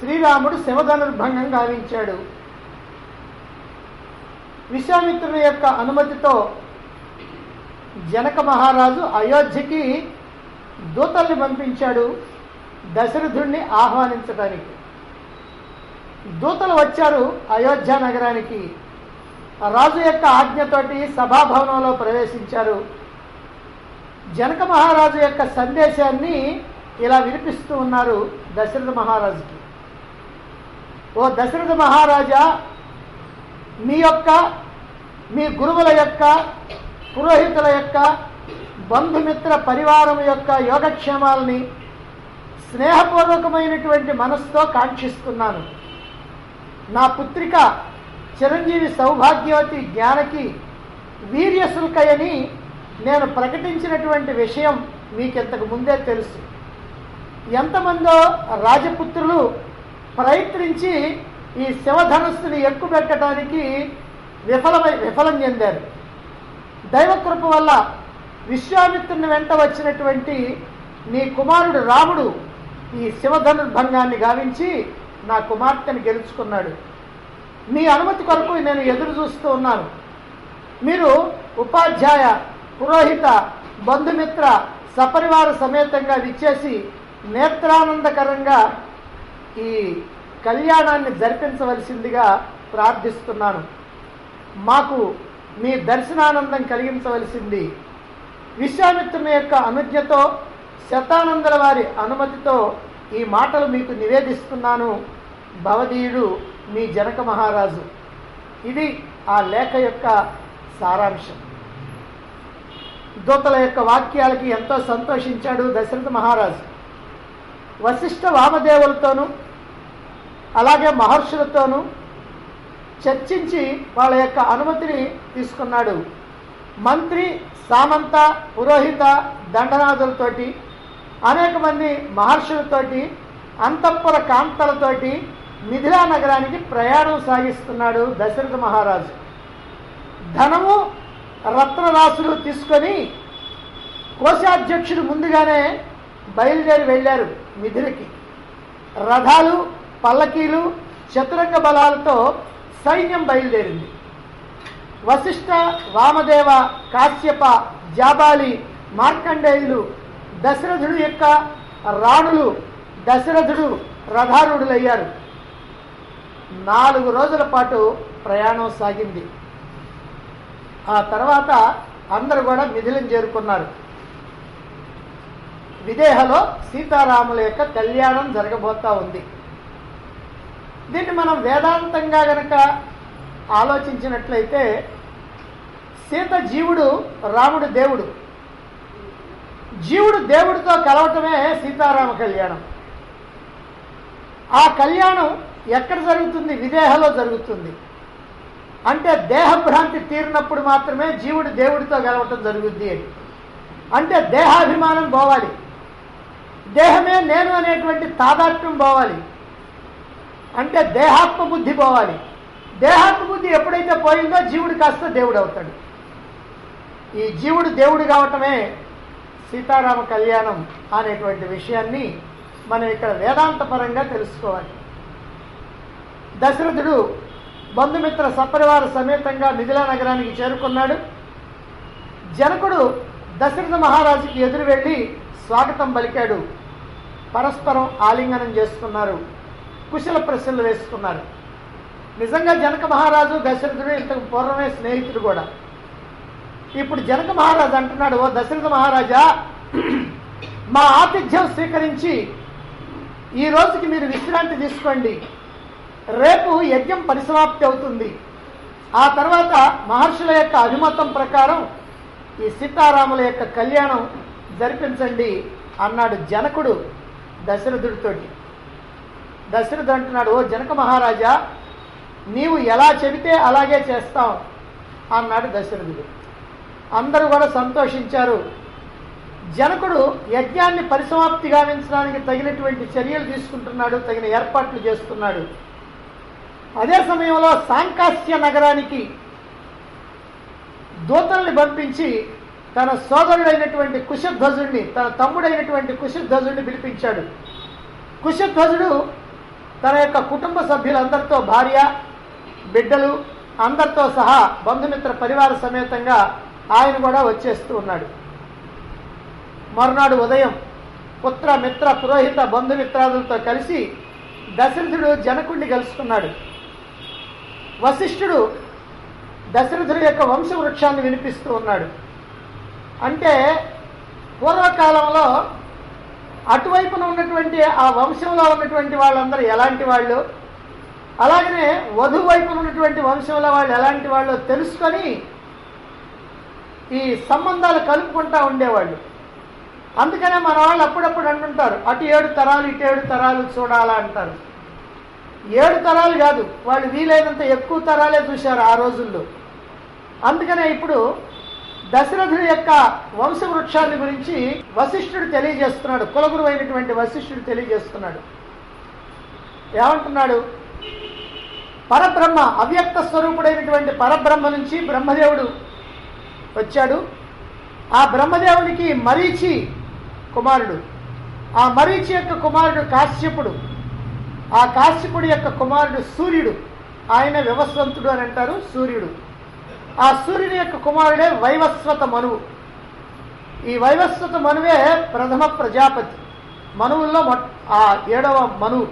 శ్రీరాముడు శివధనుర్భంగం గావించాడు విశ్వామిత్రుని యొక్క అనుమతితో జనక మహారాజు అయోధ్యకి దూతల్ని పంపించాడు దశరథుణ్ణి ఆహ్వానించడానికి దూతలు వచ్చారు అయోధ్య నగరానికి రాజు యొక్క ఆజ్ఞతోటి సభాభవనంలో ప్రవేశించారు జనక మహారాజు యొక్క సందేశాన్ని ఇలా వినిపిస్తూ ఉన్నారు దశరథ మహారాజుకి ఓ దశరథ మహారాజా మీ యొక్క మీ గురువుల యొక్క పురోహితుల యొక్క బంధుమిత్ర పరివారం యొక్క యోగక్షేమాలని స్నేహపూర్వకమైనటువంటి మనస్సుతో కాంక్షిస్తున్నాను నా పుత్రిక చిరంజీవి సౌభాగ్యవతి జ్ఞానకి వీర్యశుల్కయని నేను ప్రకటించినటువంటి విషయం మీకింతకు ముందే తెలుసు ఎంతమందో రాజపుత్రులు ప్రయత్నించి ఈ శివధనుస్సుని ఎక్కుపెట్టడానికి విఫలమై విఫలం చెందారు దైవకృప వల్ల విశ్వామిత్రుని వెంట వచ్చినటువంటి నీ కుమారుడు రాముడు ఈ శివధనుర్భంగాన్ని గావించి నా కుమార్తెను గెలుచుకున్నాడు మీ అనుమతి కొరకు నేను ఎదురు చూస్తూ ఉన్నాను మీరు ఉపాధ్యాయ పురోహిత బంధుమిత్ర సపరివార సమేతంగా విచ్చేసి నేత్రానందకరంగా ఈ కళ్యాణాన్ని జరిపించవలసిందిగా ప్రార్థిస్తున్నాను మాకు మీ దర్శనానందం కలిగించవలసింది విశ్వామిత్రుని యొక్క అనుజ్ఞతో శతానందల వారి అనుమతితో ఈ మాటలు మీకు నివేదిస్తున్నాను భవదీయుడు మీ జనక మహారాజు ఇది ఆ లేఖ యొక్క సారాంశం దూతల యొక్క వాక్యాలకి ఎంతో సంతోషించాడు దశరథ మహారాజు వశిష్ఠ వామదేవులతోనూ అలాగే మహర్షులతోనూ చర్చించి వాళ్ళ యొక్క అనుమతిని తీసుకున్నాడు మంత్రి సామంత పురోహిత దండనాథులతోటి అనేక మంది మహర్షులతోటి అంతఃపుర కాంతలతోటి మిథిలా నగరానికి ప్రయాణం సాగిస్తున్నాడు దశరథ మహారాజు ధనము రత్నరాశులు తీసుకొని కోశాధ్యక్షుడు ముందుగానే బయలుదేరి వెళ్ళారు మిథిలకి రథాలు పల్లకీలు చతురంగ బలాలతో సైన్యం బయలుదేరింది వశిష్ఠ వామదేవ కాశ్యప జాబాలి మార్కండేయులు దశరథుడు యొక్క రాణులు దశరథుడు రథారూఢులయ్యారు నాలుగు రోజుల పాటు ప్రయాణం సాగింది ఆ తర్వాత అందరూ కూడా మిథిలం చేరుకున్నారు విదేహలో సీతారాముల యొక్క కళ్యాణం జరగబోతా ఉంది దీన్ని మనం వేదాంతంగా గనక ఆలోచించినట్లయితే సీత జీవుడు రాముడు దేవుడు జీవుడు దేవుడితో కలవటమే సీతారామ కళ్యాణం ఆ కళ్యాణం ఎక్కడ జరుగుతుంది విదేహలో జరుగుతుంది అంటే దేహభ్రాంతి తీరినప్పుడు మాత్రమే జీవుడు దేవుడితో కలవటం జరుగుద్ది అని అంటే దేహాభిమానం పోవాలి దేహమే నేను అనేటువంటి తాదాత్మ్యం పోవాలి అంటే దేహాత్మ బుద్ధి పోవాలి దేహాత్మ బుద్ధి ఎప్పుడైతే పోయిందో జీవుడు కాస్త దేవుడు అవుతాడు ఈ జీవుడు దేవుడు కావటమే సీతారామ కళ్యాణం అనేటువంటి విషయాన్ని మనం ఇక్కడ వేదాంతపరంగా తెలుసుకోవాలి దశరథుడు బంధుమిత్ర సపరివార సమేతంగా మిథిలా నగరానికి చేరుకున్నాడు జనకుడు దశరథ మహారాజుకి ఎదురు వెళ్ళి స్వాగతం పలికాడు పరస్పరం ఆలింగనం చేసుకున్నారు కుశల ప్రశ్నలు వేసుకున్నారు నిజంగా జనక మహారాజు దశరథుడు ఇంతకు పూర్వమే స్నేహితుడు కూడా ఇప్పుడు జనక మహారాజు అంటున్నాడు ఓ దశరథ మహారాజా మా ఆతిథ్యం స్వీకరించి ఈ రోజుకి మీరు విశ్రాంతి తీసుకోండి రేపు యజ్ఞం పరిసమాప్తి అవుతుంది ఆ తర్వాత మహర్షుల యొక్క అభిమతం ప్రకారం ఈ సీతారాముల యొక్క కళ్యాణం జరిపించండి అన్నాడు జనకుడు దశరథుడితోటి దశరథుడు అంటున్నాడు ఓ జనక మహారాజా నీవు ఎలా చెబితే అలాగే చేస్తాం అన్నాడు దశరథుడు అందరూ కూడా సంతోషించారు జనకుడు యజ్ఞాన్ని పరిసమాప్తి గావించడానికి తగినటువంటి చర్యలు తీసుకుంటున్నాడు తగిన ఏర్పాట్లు చేస్తున్నాడు అదే సమయంలో సాంకాస్య నగరానికి దూతల్ని పంపించి తన సోదరుడైనటువంటి కుశధ్వజుడిని తన తమ్ముడైనటువంటి కుశధ్వజుడిని పిలిపించాడు కుశధ్వజుడు తన యొక్క కుటుంబ సభ్యులందరితో భార్య బిడ్డలు అందరితో సహా బంధుమిత్ర పరివార సమేతంగా ఆయన కూడా వచ్చేస్తూ ఉన్నాడు మరునాడు ఉదయం పుత్ర మిత్ర పురోహిత బంధుమిత్రాదులతో కలిసి దశరథుడు జనకుడిని కలుసుకున్నాడు వశిష్ఠుడు దశరథుడి యొక్క వంశవృక్షాన్ని వినిపిస్తూ ఉన్నాడు అంటే పూర్వకాలంలో అటువైపున ఉన్నటువంటి ఆ వంశంలో ఉన్నటువంటి వాళ్ళందరూ ఎలాంటి వాళ్ళు అలాగనే వధు వైపున ఉన్నటువంటి వంశంలో వాళ్ళు ఎలాంటి వాళ్ళు తెలుసుకొని ఈ సంబంధాలు కలుపుకుంటా ఉండేవాళ్ళు అందుకనే మన వాళ్ళు అప్పుడప్పుడు అంటుంటారు అటు ఏడు తరాలు ఇటు ఏడు తరాలు చూడాలా అంటారు ఏడు తరాలు కాదు వాళ్ళు వీలైనంత ఎక్కువ తరాలే చూశారు ఆ రోజుల్లో అందుకనే ఇప్పుడు దశరథుడి యొక్క వంశవృక్షాన్ని గురించి వశిష్ఠుడు తెలియజేస్తున్నాడు కులగురు అయినటువంటి వశిష్ఠుడు తెలియజేస్తున్నాడు ఏమంటున్నాడు పరబ్రహ్మ అవ్యక్త స్వరూపుడైనటువంటి పరబ్రహ్మ నుంచి బ్రహ్మదేవుడు వచ్చాడు ఆ బ్రహ్మదేవునికి మరీచి కుమారుడు ఆ మరీచి యొక్క కుమారుడు కాశ్యపుడు ఆ కాశ్యపుడి యొక్క కుమారుడు సూర్యుడు ఆయన వివస్వంతుడు అని అంటారు సూర్యుడు ఆ సూర్యుని యొక్క కుమారుడే వైవస్వత మనువు ఈ వైవస్వత మనువే ప్రథమ ప్రజాపతి మనువుల్లో మొట్ ఆ ఏడవ మనువు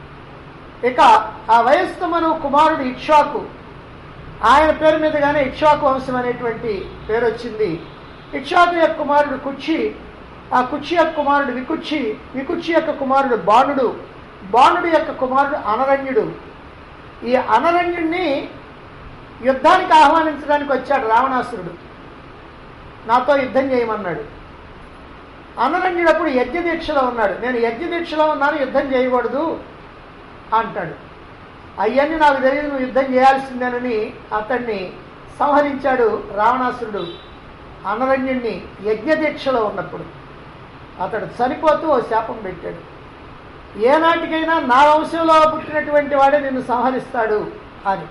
ఇక ఆ వయస్సు మనువు కుమారుడు ఇక్ష్వాకు ఆయన పేరు మీదుగానే ఇక్ష్వాకు వంశం అనేటువంటి పేరు వచ్చింది ఇక్ష్వాకు యొక్క కుమారుడు కుక్షి ఆ కుక్షి యొక్క కుమారుడు వికుక్షి వికుక్షి యొక్క కుమారుడు బాణుడు బాణుడు యొక్క కుమారుడు అనరణ్యుడు ఈ అనరణ్యుడిని యుద్ధానికి ఆహ్వానించడానికి వచ్చాడు రావణాసురుడు నాతో యుద్ధం చేయమన్నాడు అనరణ్యుడు అప్పుడు యజ్ఞ దీక్షలో ఉన్నాడు నేను యజ్ఞ దీక్షలో ఉన్నాను యుద్ధం చేయకూడదు అంటాడు అవన్నీ నాకు తెలియదు నువ్వు యుద్ధం చేయాల్సిందేనని అతన్ని సంహరించాడు రావణాసురుడు అనరణ్యుణ్ణి యజ్ఞ దీక్షలో ఉన్నప్పుడు అతడు చనిపోతూ ఓ శాపం పెట్టాడు ఏనాటికైనా నా వంశంలో పుట్టినటువంటి వాడే నిన్ను సంహరిస్తాడు అని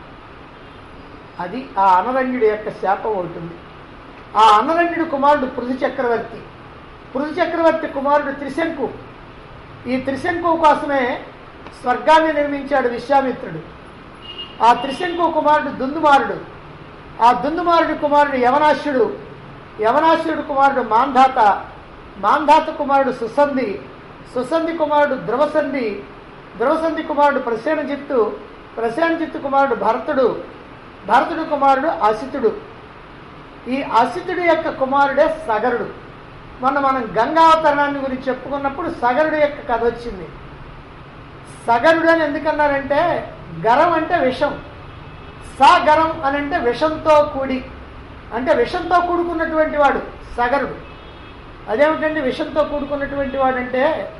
అది ఆ అనరణ్యుడి యొక్క శాపం అవుతుంది ఆ అనరణ్యుడి కుమారుడు పృథు చక్రవర్తి పృథు చక్రవర్తి కుమారుడు త్రిశంకు ఈ త్రిశంకు కోసమే స్వర్గాన్ని నిర్మించాడు విశ్వామిత్రుడు ఆ త్రిశంకు కుమారుడు దుందుమారుడు ఆ దుందుమారుడి కుమారుడు యవనాశ్యుడు యవనాశ్యుడు కుమారుడు మాంధాత మాంధాత కుమారుడు సుసంధి సుసంధి కుమారుడు ధ్రువసంధి ధ్రువసంధి కుమారుడు ప్రసేనజిత్తు ప్రసేనజిత్తు కుమారుడు భరతుడు భరతుడు కుమారుడు అసితుడు ఈ అసితుడి యొక్క కుమారుడే సగరుడు మొన్న మనం గంగావతరణాన్ని గురించి చెప్పుకున్నప్పుడు సగరుడు యొక్క కథ వచ్చింది సగరుడు అని ఎందుకన్నారంటే గరం అంటే విషం సగరం అని అంటే విషంతో కూడి అంటే విషంతో కూడుకున్నటువంటి వాడు సగరుడు అదేమిటండి విషంతో కూడుకున్నటువంటి వాడంటే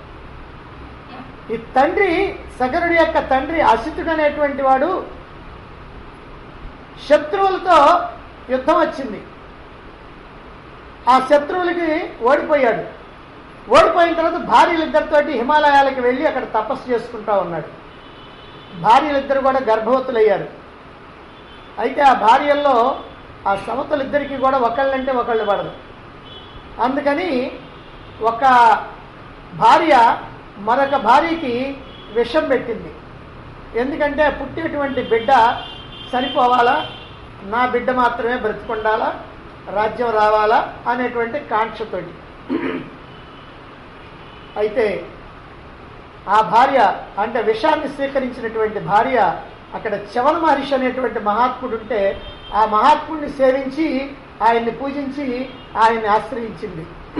ఈ తండ్రి సగరుడి యొక్క తండ్రి అసితుడు అనేటువంటి వాడు శత్రువులతో యుద్ధం వచ్చింది ఆ శత్రువులకి ఓడిపోయాడు ఓడిపోయిన తర్వాత భార్యలిద్దరితోటి హిమాలయాలకు వెళ్ళి అక్కడ తపస్సు చేసుకుంటా ఉన్నాడు భార్యలిద్దరు కూడా గర్భవతులయ్యారు అయితే ఆ భార్యల్లో ఆ సమతలిద్దరికీ కూడా ఒకళ్ళంటే ఒకళ్ళు పడదు అందుకని ఒక భార్య మరొక భార్యకి విషం పెట్టింది ఎందుకంటే పుట్టేటువంటి బిడ్డ చనిపోవాలా నా బిడ్డ మాత్రమే బ్రతికుండాలా రాజ్యం రావాలా అనేటువంటి కాంక్షతోటి అయితే ఆ భార్య అంటే విషాన్ని స్వీకరించినటువంటి భార్య అక్కడ చవన మహర్షి అనేటువంటి మహాత్ముడు ఉంటే ఆ మహాత్ముడిని సేవించి ఆయన్ని పూజించి ఆయన్ని ఆశ్రయించింది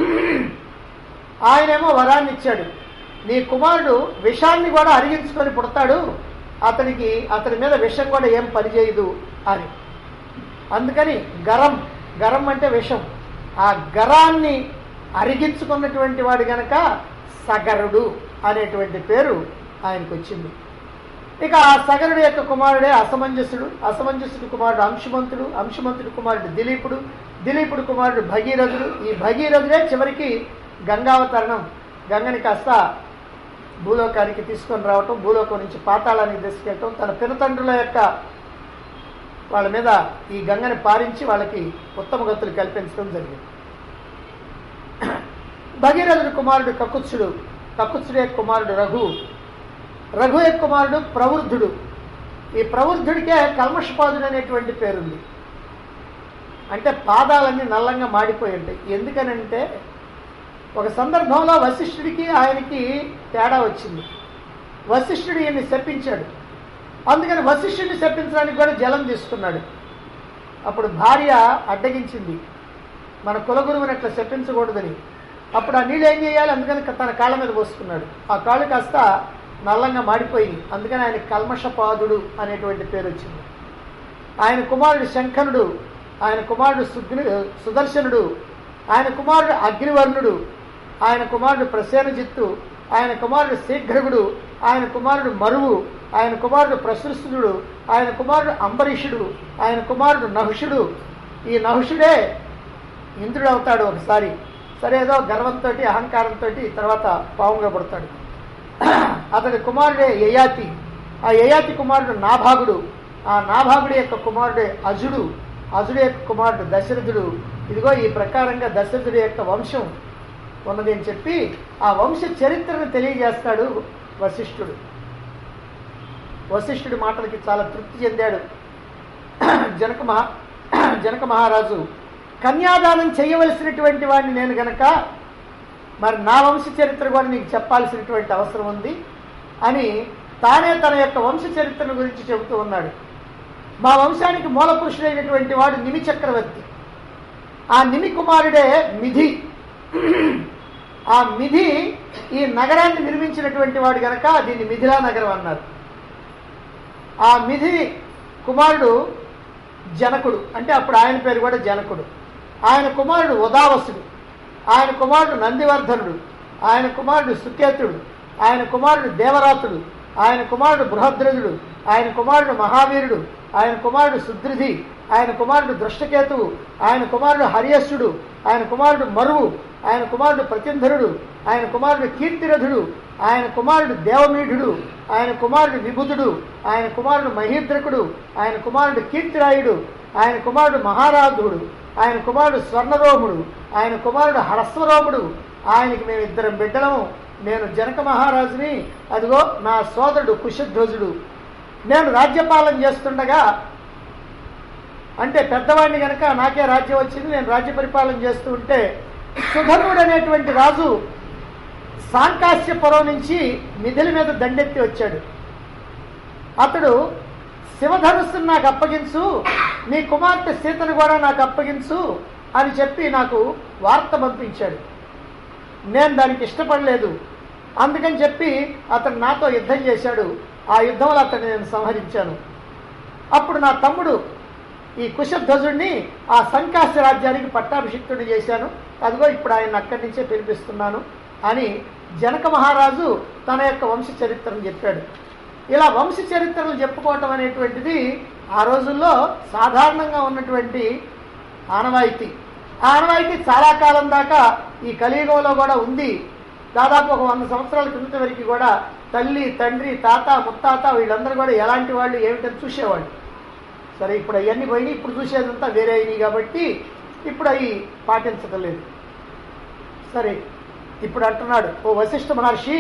ఆయనేమో వరాన్ని ఇచ్చాడు నీ కుమారుడు విషాన్ని కూడా అరిగించుకొని పుడతాడు అతనికి అతని మీద విషం కూడా ఏం పనిచేయదు అని అందుకని గరం గరం అంటే విషం ఆ గరాన్ని అరిగించుకున్నటువంటి వాడు గనక సగరుడు అనేటువంటి పేరు ఆయనకు వచ్చింది ఇక ఆ సగరుడు యొక్క కుమారుడే అసమంజసుడు అసమంజసుడు కుమారుడు అంశుమంతుడు అంశుమంతుడు కుమారుడు దిలీపుడు దిలీపుడు కుమారుడు భగీరథుడు ఈ భగీరథుడే చివరికి గంగావతరణం గంగని కాస్త భూలోకానికి తీసుకొని రావటం భూలోకం నుంచి పాతాళానికి తీసుకెళ్ళటం తన పినతండ్రుల యొక్క వాళ్ళ మీద ఈ గంగని పారించి వాళ్ళకి ఉత్తమ గతులు కల్పించడం జరిగింది భగీరథుడు కుమారుడు కకుత్సుడు కకుత్సుడే కుమారుడు రఘు రఘుయ కుమారుడు ప్రవృద్ధుడు ఈ ప్రవృద్ధుడికే కల్మషపాదుడు అనేటువంటి పేరుంది అంటే పాదాలన్నీ నల్లంగా మాడిపోయి ఉంటాయి ఎందుకనంటే ఒక సందర్భంలో వశిష్ఠుడికి ఆయనకి తేడా వచ్చింది వశిష్ఠుడు ఈయన్ని శపించాడు అందుకని వశిష్ఠుడిని శపించడానికి కూడా జలం తీసుకున్నాడు అప్పుడు భార్య అడ్డగించింది మన కులగురువుని అట్లా శపించకూడదని అప్పుడు ఆ నీళ్ళు ఏం చేయాలి అందుకని తన కాళ్ళ మీద పోసుకున్నాడు ఆ కాళ్ళు కాస్త నల్లంగా మాడిపోయింది అందుకని ఆయన కల్మషపాదుడు అనేటువంటి పేరు వచ్చింది ఆయన కుమారుడు శంఖనుడు ఆయన కుమారుడు సుగ్ని సుదర్శనుడు ఆయన కుమారుడు అగ్నివర్ణుడు ఆయన కుమారుడు ప్రసేనజిత్తు ఆయన కుమారుడు శీఘ్రగుడు ఆయన కుమారుడు మరువు ఆయన కుమారుడు ప్రసృస్తుడు ఆయన కుమారుడు అంబరీషుడు ఆయన కుమారుడు నహుషుడు ఈ నహుషుడే ఇంద్రుడు అవుతాడు ఒకసారి సరే ఏదో గర్వంతో అహంకారంతో తర్వాత పావుగా పడతాడు అతడి కుమారుడే యయాతి ఆ యయాతి కుమారుడు నాభాగుడు ఆ నాభాగుడి యొక్క కుమారుడే అజుడు అజుడు యొక్క కుమారుడు దశరథుడు ఇదిగో ఈ ప్రకారంగా దశరథుడి యొక్క వంశం ఉన్నది అని చెప్పి ఆ వంశ చరిత్రను తెలియజేస్తాడు వశిష్ఠుడు వశిష్ఠుడి మాటలకి చాలా తృప్తి చెందాడు జనక మహా జనక మహారాజు కన్యాదానం చేయవలసినటువంటి వాడిని నేను గనక మరి నా వంశ చరిత్ర కూడా నీకు చెప్పాల్సినటువంటి అవసరం ఉంది అని తానే తన యొక్క వంశ చరిత్రను గురించి చెబుతూ ఉన్నాడు మా వంశానికి మూల పురుషుడైనటువంటి వాడు నిమి చక్రవర్తి ఆ నిమి కుమారుడే మిధి ఆ మిధి ఈ నగరాన్ని నిర్మించినటువంటి వాడు గనక దీన్ని మిథిలా నగరం అన్నారు ఆ మిథి కుమారుడు జనకుడు అంటే అప్పుడు ఆయన పేరు కూడా జనకుడు ఆయన కుమారుడు ఉదావసుడు ఆయన కుమారుడు నందివర్ధనుడు ఆయన కుమారుడు సుకేతుడు ఆయన కుమారుడు దేవరాతుడు ఆయన కుమారుడు బృహద్రజుడు ఆయన కుమారుడు మహావీరుడు ఆయన కుమారుడు సుదృధి ఆయన కుమారుడు దృష్టకేతువు ఆయన కుమారుడు హరియస్సుడు ఆయన కుమారుడు మరువు ఆయన కుమారుడు ప్రత్యంధరుడు ఆయన కుమారుడు కీర్తిరథుడు ఆయన కుమారుడు దేవమీఢుడు ఆయన కుమారుడు విభుదుడు ఆయన కుమారుడు మహీద్రకుడు ఆయన కుమారుడు కీర్తిరాయుడు ఆయన కుమారుడు మహారాధుడు ఆయన కుమారుడు స్వర్ణరోముడు ఆయన కుమారుడు హరస్వరోముడు ఆయనకి మేము ఇద్దరం బిడ్డలము నేను జనక మహారాజుని అదిగో నా సోదరుడు కుశధ్వజుడు నేను రాజ్యపాలన చేస్తుండగా అంటే పెద్దవాడిని కనుక నాకే రాజ్యం వచ్చింది నేను రాజ్య పరిపాలన చేస్తూ ఉంటే సుధనుడు అనేటువంటి రాజు సాంకాశ్యపురం నుంచి మిథిలి మీద దండెత్తి వచ్చాడు అతడు శివధనుస్సును నాకు అప్పగించు నీ కుమార్తె సీతను కూడా నాకు అప్పగించు అని చెప్పి నాకు వార్త పంపించాడు నేను దానికి ఇష్టపడలేదు అందుకని చెప్పి అతను నాతో యుద్ధం చేశాడు ఆ యుద్ధంలో అతన్ని నేను సంహరించాను అప్పుడు నా తమ్ముడు ఈ కుశధ్వజుడిని ఆ సంకాశ రాజ్యానికి పట్టాభిషిక్తుడు చేశాను అదిగో ఇప్పుడు ఆయన అక్కడి నుంచే పిలిపిస్తున్నాను అని జనక మహారాజు తన యొక్క వంశ చరిత్రను చెప్పాడు ఇలా వంశ చరిత్రలు చెప్పుకోవటం అనేటువంటిది ఆ రోజుల్లో సాధారణంగా ఉన్నటువంటి ఆనవాయితీ ఆ ఆనవాయితీ చాలా కాలం దాకా ఈ కలియుగంలో కూడా ఉంది దాదాపు ఒక వంద సంవత్సరాల క్రితం వరకు కూడా తల్లి తండ్రి తాత ముత్తాత వీళ్ళందరూ కూడా ఎలాంటి వాళ్ళు ఏమిటని చూసేవాళ్ళు సరే ఇప్పుడు అవన్నీ పోయినాయి ఇప్పుడు చూసేదంతా వేరే అయినాయి కాబట్టి ఇప్పుడు అవి పాటించడం లేదు సరే ఇప్పుడు అంటున్నాడు ఓ వశిష్ఠ మహర్షి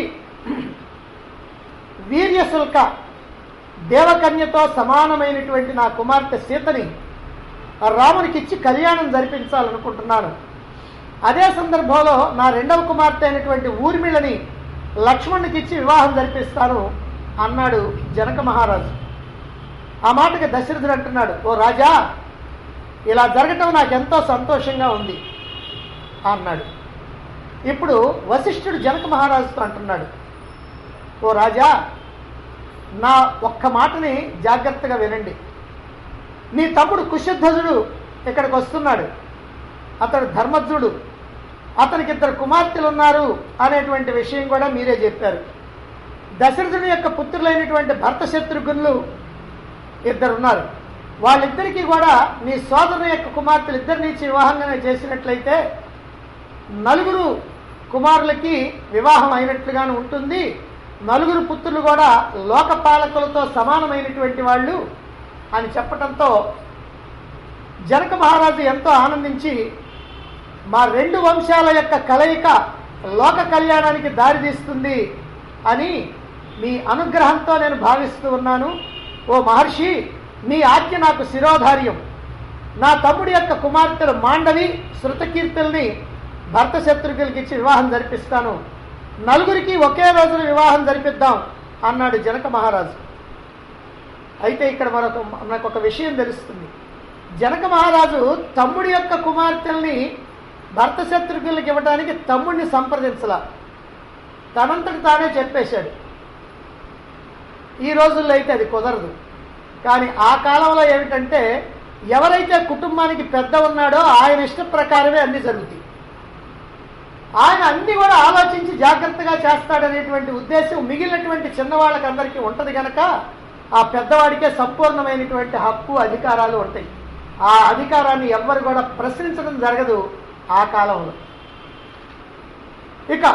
వీర్యశుల్క దేవకన్యతో సమానమైనటువంటి నా కుమార్తె సీతని రామునికిచ్చి కళ్యాణం జరిపించాలనుకుంటున్నాను అదే సందర్భంలో నా రెండవ కుమార్తె అయినటువంటి ఊర్మిళని లక్ష్మణునికి ఇచ్చి వివాహం జరిపిస్తాను అన్నాడు జనక మహారాజు ఆ మాటకి దశరథుడు అంటున్నాడు ఓ రాజా ఇలా జరగటం నాకు ఎంతో సంతోషంగా ఉంది అన్నాడు ఇప్పుడు వశిష్ఠుడు జనక మహారాజుతో అంటున్నాడు ఓ రాజా నా ఒక్క మాటని జాగ్రత్తగా వినండి నీ తమ్ముడు కుశధ్వజుడు ఇక్కడికి వస్తున్నాడు అతడు ధర్మజ్ఞుడు అతనికి ఇద్దరు కుమార్తెలు ఉన్నారు అనేటువంటి విషయం కూడా మీరే చెప్పారు దశరథుని యొక్క పుత్రులైనటువంటి భర్త శత్రుఘ్నులు ఇద్దరున్నారు వాళ్ళిద్దరికీ కూడా నీ సోదరుని యొక్క కుమార్తెలు ఇద్దరిని ఇచ్చి వివాహంగానే చేసినట్లయితే నలుగురు కుమారులకి వివాహం అయినట్లుగానే ఉంటుంది నలుగురు పుత్రులు కూడా లోకపాలకులతో సమానమైనటువంటి వాళ్ళు అని చెప్పటంతో జనక మహారాజు ఎంతో ఆనందించి మా రెండు వంశాల యొక్క కలయిక లోక కళ్యాణానికి దారితీస్తుంది అని మీ అనుగ్రహంతో నేను భావిస్తూ ఉన్నాను ఓ మహర్షి మీ ఆజ్ఞ నాకు శిరోధార్యం నా తమ్ముడి యొక్క కుమార్తెలు మాండవి శృతకీర్తుల్ని భర్త శత్రుఘ్నులకి ఇచ్చి వివాహం జరిపిస్తాను నలుగురికి ఒకే రోజున వివాహం జరిపిద్దాం అన్నాడు జనక మహారాజు అయితే ఇక్కడ మరొక మనకు ఒక విషయం తెలుస్తుంది జనక మహారాజు తమ్ముడి యొక్క కుమార్తెల్ని భర్త శత్రుఘ్నులకి ఇవ్వడానికి తమ్ముడిని సంప్రదించాల తనంతటి తానే చెప్పేశాడు ఈ రోజుల్లో అయితే అది కుదరదు కానీ ఆ కాలంలో ఏమిటంటే ఎవరైతే కుటుంబానికి పెద్ద ఉన్నాడో ఆయన ఇష్ట ప్రకారమే అన్ని జరుగుతాయి ఆయన అన్ని కూడా ఆలోచించి జాగ్రత్తగా చేస్తాడనేటువంటి ఉద్దేశం మిగిలినటువంటి చిన్నవాళ్ళకి అందరికీ ఉంటది గనక ఆ పెద్దవాడికే సంపూర్ణమైనటువంటి హక్కు అధికారాలు ఉంటాయి ఆ అధికారాన్ని ఎవ్వరు కూడా ప్రశ్నించడం జరగదు ఆ కాలంలో ఇక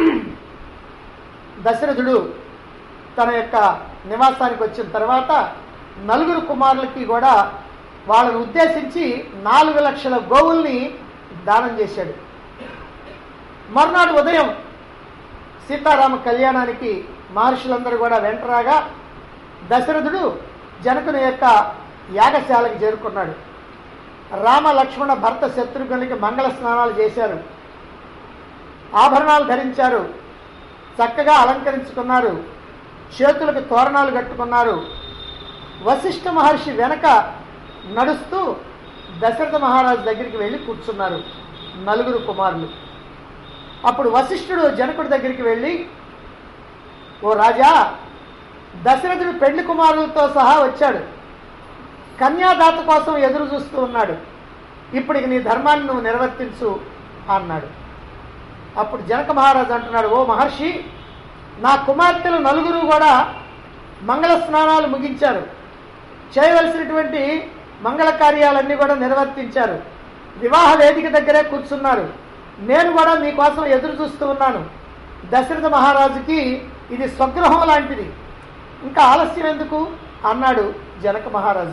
దశరథుడు తన యొక్క నివాసానికి వచ్చిన తర్వాత నలుగురు కుమారులకి కూడా వాళ్ళని ఉద్దేశించి నాలుగు లక్షల గోవుల్ని దానం చేశాడు మర్నాడు ఉదయం సీతారామ కళ్యాణానికి మహర్షులందరూ కూడా వెంటరాగా దశరథుడు జనకుని యొక్క యాగశాలకు చేరుకున్నాడు రామ లక్ష్మణ భర్త శత్రుఘ్నులకి మంగళ స్నానాలు చేశారు ఆభరణాలు ధరించారు చక్కగా అలంకరించుకున్నారు చేతులకు తోరణాలు కట్టుకున్నారు వశిష్ఠ మహర్షి వెనక నడుస్తూ దశరథ మహారాజు దగ్గరికి వెళ్ళి కూర్చున్నారు నలుగురు కుమారులు అప్పుడు వశిష్ఠుడు జనకుడి దగ్గరికి వెళ్ళి ఓ రాజా దశరథుడు పెళ్లి కుమారులతో సహా వచ్చాడు కన్యాదాత కోసం ఎదురు చూస్తూ ఉన్నాడు ఇప్పుడు ఇక నీ ధర్మాన్ని నువ్వు నిర్వర్తించు అన్నాడు అప్పుడు జనక మహారాజు అంటున్నాడు ఓ మహర్షి నా కుమార్తెలు నలుగురు కూడా మంగళ స్నానాలు ముగించారు చేయవలసినటువంటి మంగళ కార్యాలన్నీ కూడా నిర్వర్తించారు వివాహ వేదిక దగ్గరే కూర్చున్నారు నేను కూడా మీకోసం ఎదురు చూస్తూ ఉన్నాను దశరథ మహారాజుకి ఇది స్వగృహం లాంటిది ఇంకా ఆలస్యం ఎందుకు అన్నాడు జనక మహారాజు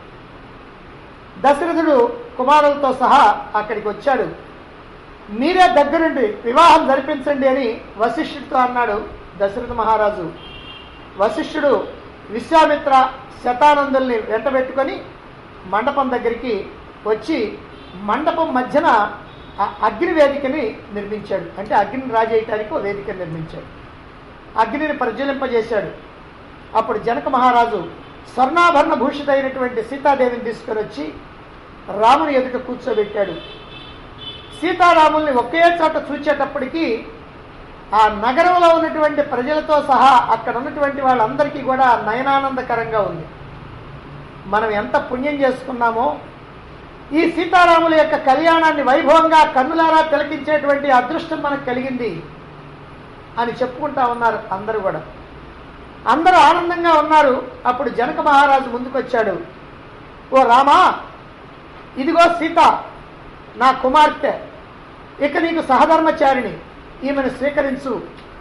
దశరథుడు కుమారులతో సహా అక్కడికి వచ్చాడు మీరే దగ్గరుండి వివాహం జరిపించండి అని వశిష్ఠుడితో అన్నాడు దశరథ మహారాజు వశిష్ఠుడు విశ్వామిత్ర శతానందుల్ని వెంటబెట్టుకొని మండపం దగ్గరికి వచ్చి మండపం మధ్యన ఆ అగ్ని వేదికని నిర్మించాడు అంటే అగ్నిని రాజేయటానికి ఒక వేదికని నిర్మించాడు అగ్నిని ప్రజ్వలింపజేశాడు అప్పుడు జనక మహారాజు స్వర్ణాభరణ భూషితైనటువంటి సీతాదేవిని తీసుకొని వచ్చి రాముని ఎదుట కూర్చోబెట్టాడు సీతారాముల్ని ఒకే చోట చూచేటప్పటికీ ఆ నగరంలో ఉన్నటువంటి ప్రజలతో సహా అక్కడ ఉన్నటువంటి వాళ్ళందరికీ కూడా నయనానందకరంగా ఉంది మనం ఎంత పుణ్యం చేసుకున్నామో ఈ సీతారాముల యొక్క కళ్యాణాన్ని వైభవంగా కన్నులారా తిలకించేటువంటి అదృష్టం మనకు కలిగింది అని చెప్పుకుంటా ఉన్నారు అందరూ కూడా అందరూ ఆనందంగా ఉన్నారు అప్పుడు జనక మహారాజు ముందుకొచ్చాడు ఓ రామా ఇదిగో సీత నా కుమార్తె ఇక నీకు సహధర్మచారిణి ఈమెను స్వీకరించు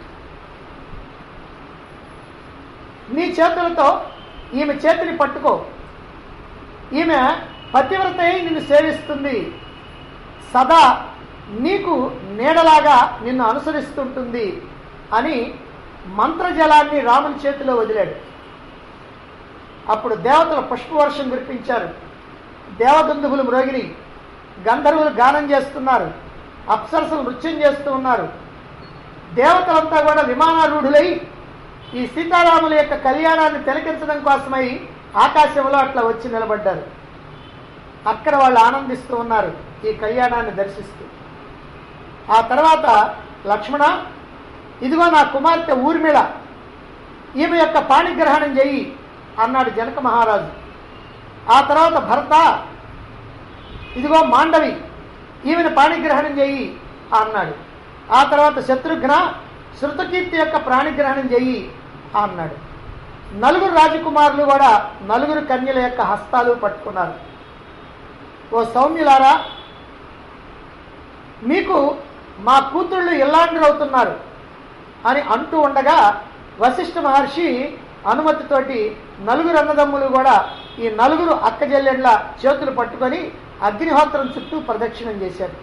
నీ చేతులతో ఈమె చేతిని పట్టుకో ఈమె పతివ్రత అయి నిన్ను సేవిస్తుంది సదా నీకు నీడలాగా నిన్ను అనుసరిస్తుంటుంది అని మంత్రజలాన్ని రాముని చేతిలో వదిలాడు అప్పుడు దేవతలు పుష్పవర్షం కురిపించారు దేవగంధువులు మ్రోగిని గంధర్వులు గానం చేస్తున్నారు అప్సరసలు నృత్యం చేస్తూ ఉన్నారు దేవతలంతా కూడా విమానారూఢులై ఈ సీతారాముల యొక్క కళ్యాణాన్ని తిలకించడం కోసమై ఆకాశంలో అట్లా వచ్చి నిలబడ్డారు అక్కడ వాళ్ళు ఆనందిస్తూ ఉన్నారు ఈ కళ్యాణాన్ని దర్శిస్తూ ఆ తర్వాత లక్ష్మణ ఇదిగో నా కుమార్తె ఊర్మిళ ఈమె యొక్క పాణిగ్రహణం చెయ్యి అన్నాడు జనక మహారాజు ఆ తర్వాత భర్త ఇదిగో మాండవి ఈమెను పాణిగ్రహణం చెయ్యి అన్నాడు ఆ తర్వాత శత్రుఘ్న శృతకీర్తి యొక్క ప్రాణిగ్రహణం చెయ్యి అన్నాడు నలుగురు రాజకుమారులు కూడా నలుగురు కన్యల యొక్క హస్తాలు పట్టుకున్నారు ఓ సౌమ్యులారా మీకు మా కూతుళ్ళు ఇల్లాండ్రు అవుతున్నారు అని అంటూ ఉండగా వశిష్ఠ మహర్షి అనుమతితోటి నలుగురు అన్నదమ్ములు కూడా ఈ నలుగురు అక్క చెల్లెళ్ళ చేతులు పట్టుకొని అగ్నిహోత్రం చుట్టూ ప్రదక్షిణం చేశారు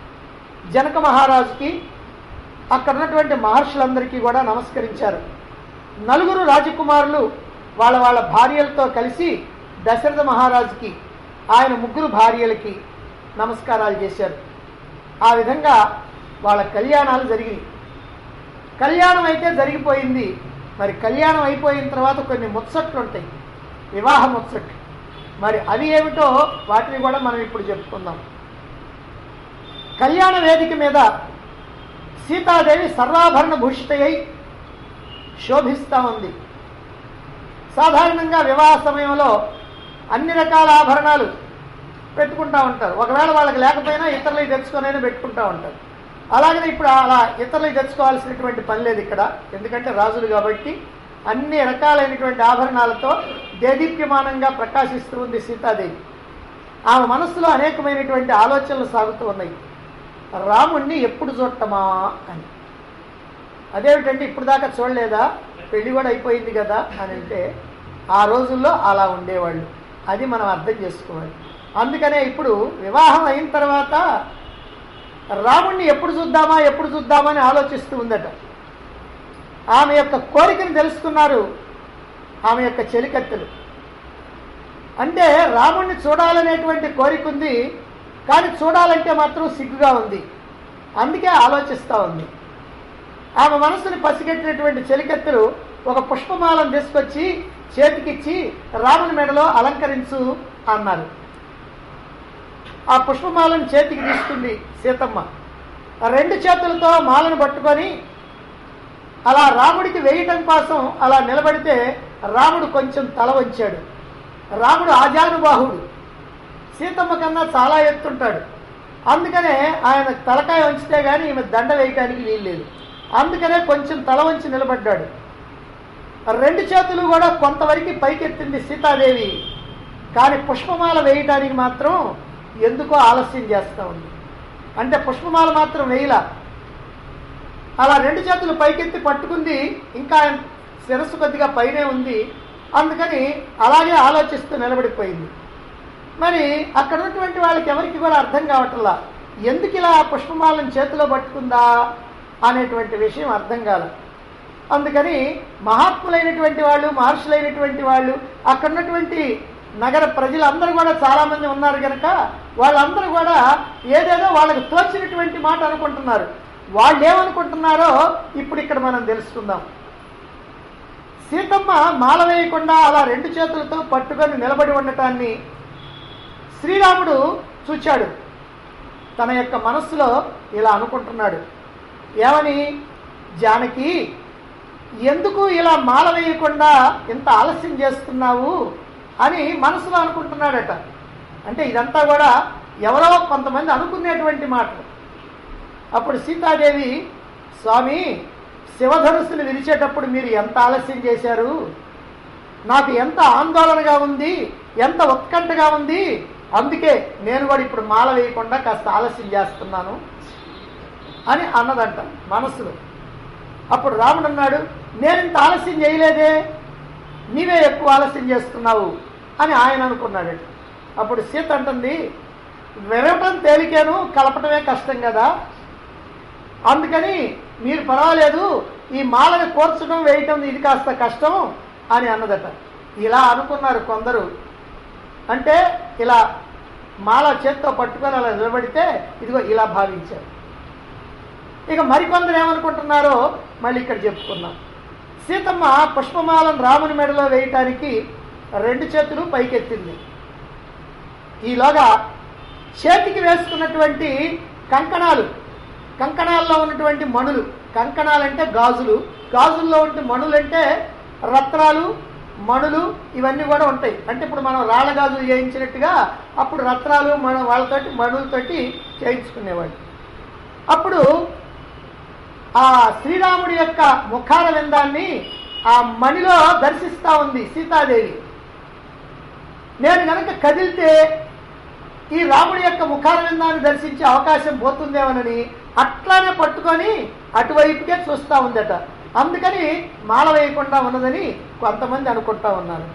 జనక మహారాజుకి అక్కడ ఉన్నటువంటి మహర్షులందరికీ కూడా నమస్కరించారు నలుగురు రాజకుమారులు వాళ్ళ వాళ్ళ భార్యలతో కలిసి దశరథ మహారాజుకి ఆయన ముగ్గురు భార్యలకి నమస్కారాలు చేశారు ఆ విధంగా వాళ్ళ కళ్యాణాలు జరిగినాయి కళ్యాణం అయితే జరిగిపోయింది మరి కళ్యాణం అయిపోయిన తర్వాత కొన్ని ముచ్చట్లు ఉంటాయి వివాహ ముచ్చట్లు మరి అవి ఏమిటో వాటిని కూడా మనం ఇప్పుడు చెప్పుకుందాం కళ్యాణ వేదిక మీద సీతాదేవి సర్వాభరణ భూషితయ్యి శోభిస్తూ ఉంది సాధారణంగా వివాహ సమయంలో అన్ని రకాల ఆభరణాలు పెట్టుకుంటా ఉంటారు ఒకవేళ వాళ్ళకి లేకపోయినా ఇతరులకి తెచ్చుకొనైనా పెట్టుకుంటా ఉంటారు అలాగనే ఇప్పుడు అలా ఇతరులకి తెచ్చుకోవాల్సినటువంటి పని లేదు ఇక్కడ ఎందుకంటే రాజులు కాబట్టి అన్ని రకాలైనటువంటి ఆభరణాలతో దేదీప్యమానంగా ప్రకాశిస్తూ ఉంది సీతాదేవి ఆమె మనస్సులో అనేకమైనటువంటి ఆలోచనలు సాగుతూ ఉన్నాయి రాముణ్ణి ఎప్పుడు చూడటమా అని అదేమిటంటే ఇప్పుడు దాకా చూడలేదా పెళ్లి కూడా అయిపోయింది కదా అని అంటే ఆ రోజుల్లో అలా ఉండేవాళ్ళు అది మనం అర్థం చేసుకోవాలి అందుకనే ఇప్పుడు వివాహం అయిన తర్వాత రాముణ్ణి ఎప్పుడు చూద్దామా ఎప్పుడు చూద్దామా అని ఆలోచిస్తూ ఉందట ఆమె యొక్క కోరికను తెలుసుకున్నారు ఆమె యొక్క చెలికత్తెలు అంటే రాముణ్ణి చూడాలనేటువంటి కోరిక ఉంది కానీ చూడాలంటే మాత్రం సిగ్గుగా ఉంది అందుకే ఆలోచిస్తూ ఉంది ఆమె మనసుని పసిగట్టినటువంటి చెలికత్తెలు ఒక పుష్పమాలను తీసుకొచ్చి చేతికిచ్చి రాముని మెడలో అలంకరించు అన్నారు ఆ పుష్పమాలను చేతికి తీసుకుంది సీతమ్మ ఆ రెండు చేతులతో మాలను పట్టుకొని అలా రాముడికి వేయటం కోసం అలా నిలబడితే రాముడు కొంచెం తల వంచాడు రాముడు ఆజానుబాహుడు సీతమ్మ కన్నా చాలా ఎత్తుంటాడు అందుకనే ఆయన తలకాయ వంచితే గానీ ఈమె దండ వేయటానికి వీల్లేదు అందుకనే కొంచెం తల వంచి నిలబడ్డాడు రెండు చేతులు కూడా కొంతవరకు పైకెత్తింది సీతాదేవి కానీ పుష్పమాల వేయటానికి మాత్రం ఎందుకో ఆలస్యం చేస్తూ ఉంది అంటే పుష్పమాల మాత్రం వేయలా అలా రెండు చేతులు పైకెత్తి పట్టుకుంది ఇంకా ఆయన శిరస్సు కొద్దిగా పైనే ఉంది అందుకని అలాగే ఆలోచిస్తూ నిలబడిపోయింది మరి అక్కడ ఉన్నటువంటి వాళ్ళకి ఎవరికి కూడా అర్థం కావట్లా ఎందుకు ఇలా ఆ పుష్పమాలను చేతిలో పట్టుకుందా అనేటువంటి విషయం అర్థం కాల అందుకని మహాత్ములైనటువంటి వాళ్ళు మహర్షులైనటువంటి వాళ్ళు అక్కడ ఉన్నటువంటి నగర ప్రజలందరూ కూడా చాలా మంది ఉన్నారు కనుక వాళ్ళందరూ కూడా ఏదేదో వాళ్ళకి తోచినటువంటి మాట అనుకుంటున్నారు వాళ్ళు ఏమనుకుంటున్నారో ఇప్పుడు ఇక్కడ మనం తెలుసుకుందాం సీతమ్మ మాల వేయకుండా అలా రెండు చేతులతో పట్టుకొని నిలబడి ఉండటాన్ని శ్రీరాముడు చూచాడు తన యొక్క మనస్సులో ఇలా అనుకుంటున్నాడు ఏమని జానకి ఎందుకు ఇలా మాల వేయకుండా ఇంత ఆలస్యం చేస్తున్నావు అని మనసులో అనుకుంటున్నాడట అంటే ఇదంతా కూడా ఎవరో కొంతమంది అనుకునేటువంటి మాటలు అప్పుడు సీతాదేవి స్వామి శివధనుస్సును విరిచేటప్పుడు మీరు ఎంత ఆలస్యం చేశారు నాకు ఎంత ఆందోళనగా ఉంది ఎంత ఉత్కంఠగా ఉంది అందుకే నేను కూడా ఇప్పుడు మాల వేయకుండా కాస్త ఆలస్యం చేస్తున్నాను అని అన్నదంట మనసులో అప్పుడు రాముడు అన్నాడు నేను ఇంత ఆలస్యం చేయలేదే నీవే ఎక్కువ ఆలస్యం చేస్తున్నావు అని ఆయన అనుకున్నాడు అప్పుడు సీత అంటుంది విరవటం తేలికేను కలపటమే కష్టం కదా అందుకని మీరు పర్వాలేదు ఈ మాలని కోర్చడం వేయటం ఇది కాస్త కష్టం అని అన్నదట ఇలా అనుకున్నారు కొందరు అంటే ఇలా మాల చేత్తో పట్టుకొని అలా నిలబడితే ఇదిగో ఇలా భావించారు ఇక మరికొందరు ఏమనుకుంటున్నారో మళ్ళీ ఇక్కడ చెప్పుకున్నాం సీతమ్మ పుష్పమాలను రాముని మెడలో వేయటానికి రెండు చేతులు పైకెత్తింది ఈలోగా చేతికి వేసుకున్నటువంటి కంకణాలు కంకణాల్లో ఉన్నటువంటి మణులు కంకణాలంటే గాజులు గాజుల్లో ఉంటే మణులు అంటే రత్నాలు మణులు ఇవన్నీ కూడా ఉంటాయి అంటే ఇప్పుడు మనం రాళ్ళ గాజులు చేయించినట్టుగా అప్పుడు రత్నాలు మన వాళ్ళతోటి మణులతోటి చేయించుకునేవాడు అప్పుడు ఆ శ్రీరాముడి యొక్క ముఖాల విందాన్ని ఆ మణిలో దర్శిస్తా ఉంది సీతాదేవి నేను గనక కదిలితే ఈ రాముడి యొక్క ముఖాల విందాన్ని దర్శించే అవకాశం పోతుందేమోనని అట్లానే పట్టుకొని అటువైపుకే చూస్తూ ఉందట అందుకని మాల వేయకుండా ఉన్నదని కొంతమంది అనుకుంటా ఉన్నారు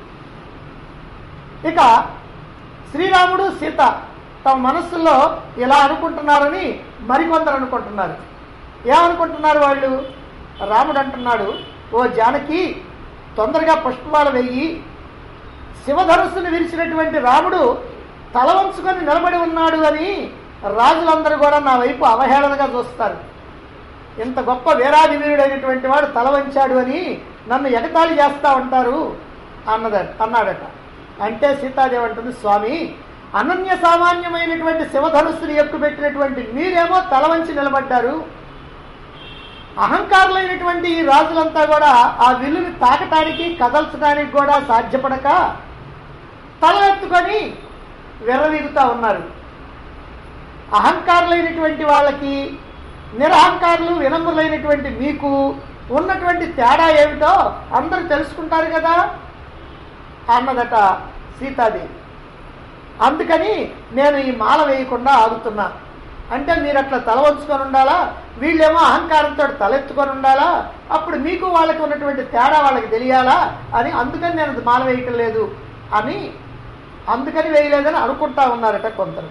ఇక శ్రీరాముడు సీత తమ మనస్సులో ఇలా అనుకుంటున్నారని మరికొందరు అనుకుంటున్నారు ఏమనుకుంటున్నారు వాళ్ళు రాముడు అంటున్నాడు ఓ జానకి తొందరగా పుష్పమాల వెయ్యి శివధనుస్సును విరిచినటువంటి రాముడు తల వంచుకొని నిలబడి ఉన్నాడు అని రాజులందరూ కూడా నా వైపు అవహేళనగా చూస్తారు ఇంత గొప్ప వీరాది వీరుడైనటువంటి వాడు తల వంచాడు అని నన్ను ఎగతాళి చేస్తా ఉంటారు అన్నద అన్నాడట అంటే సీతాదేవి అంటుంది స్వామి అనన్య సామాన్యమైనటువంటి శివధనుస్సుని ఎక్కుపెట్టినటువంటి మీరేమో తల వంచి నిలబడ్డారు అహంకారులైనటువంటి ఈ రాజులంతా కూడా ఆ విల్లుని తాకటానికి కదల్చడానికి కూడా సాధ్యపడక తల ఎత్తుకొని విర్రవీగుతా ఉన్నారు అహంకారులైనటువంటి వాళ్ళకి నిరహంకారులు వినమ్రులైనటువంటి మీకు ఉన్నటువంటి తేడా ఏమిటో అందరూ తెలుసుకుంటారు కదా అన్నదట సీతాదేవి అందుకని నేను ఈ మాల వేయకుండా ఆగుతున్నా అంటే మీరు అట్లా తల వంచుకొని ఉండాలా వీళ్ళేమో అహంకారంతో తలెత్తుకొని ఉండాలా అప్పుడు మీకు వాళ్ళకి ఉన్నటువంటి తేడా వాళ్ళకి తెలియాలా అని అందుకని నేను మాల వేయటం లేదు అని అందుకని వేయలేదని అనుకుంటా ఉన్నారట కొందరు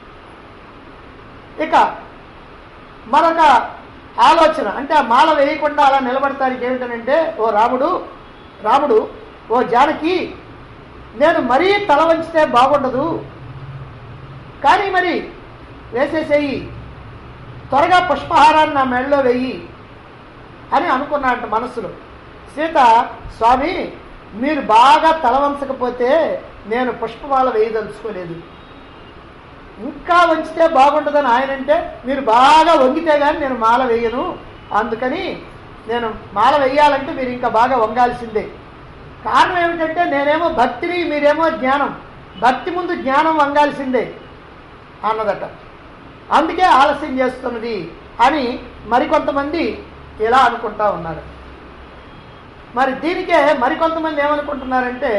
ఇక మరొక ఆలోచన అంటే ఆ మాల వేయకుండా అలా నిలబడటానికి ఏమిటనంటే ఓ రాముడు రాముడు ఓ జానకి నేను మరీ తల వంచితే బాగుండదు కానీ మరి వేసేసేయి త్వరగా పుష్పహారాన్ని నా మెడలో వెయ్యి అని అనుకున్నాడంట మనసులో సీత స్వామి మీరు బాగా తల వంచకపోతే నేను పుష్పమాల వేయదలుచుకోలేదు ఇంకా వంచితే బాగుంటుందని ఆయన అంటే మీరు బాగా వంగితే కానీ నేను మాల వేయను అందుకని నేను మాల వేయాలంటే మీరు ఇంకా బాగా వంగాల్సిందే కారణం ఏమిటంటే నేనేమో భక్తిని మీరేమో జ్ఞానం భక్తి ముందు జ్ఞానం వంగాల్సిందే అన్నదట అందుకే ఆలస్యం చేస్తున్నది అని మరికొంతమంది ఇలా అనుకుంటా ఉన్నారు మరి దీనికే మరికొంతమంది ఏమనుకుంటున్నారంటే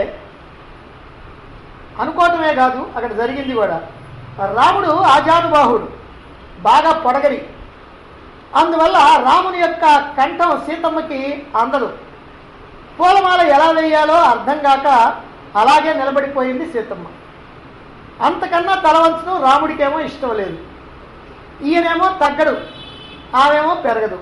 అనుకోవటమే కాదు అక్కడ జరిగింది కూడా రాముడు ఆజానుబాహుడు బాగా పొడగరి అందువల్ల రాముని యొక్క కంఠం సీతమ్మకి అందదు పూలమాల ఎలా వేయాలో అర్థం కాక అలాగే నిలబడిపోయింది సీతమ్మ అంతకన్నా తలవంచడం రాముడికేమో ఇష్టం లేదు ఈయనేమో తగ్గడు ఆమెమో పెరగదు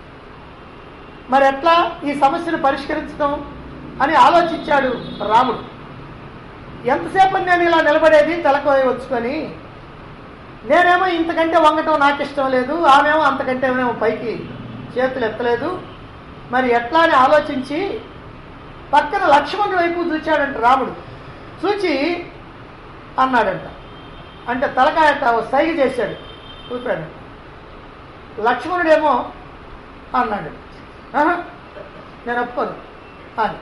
మరి ఎట్లా ఈ సమస్యను పరిష్కరించడం అని ఆలోచించాడు రాముడు ఎంతసేపు నేను ఇలా నిలబడేది తలకోయ వచ్చుకొని నేనేమో ఇంతకంటే వంగటం నాకు ఇష్టం లేదు ఆమెమో అంతకంటే ఏమో పైకి చేతులు ఎత్తలేదు మరి ఎట్లా అని ఆలోచించి పక్కన లక్ష్మణుడి వైపు చూచాడంట రాముడు చూచి అన్నాడంట అంటే తలకాయట ఓ సైగ చేశాడు చూపాడు లక్ష్మణుడేమో అన్నాడు "ఆహా, నేను ఒప్పుకోను అని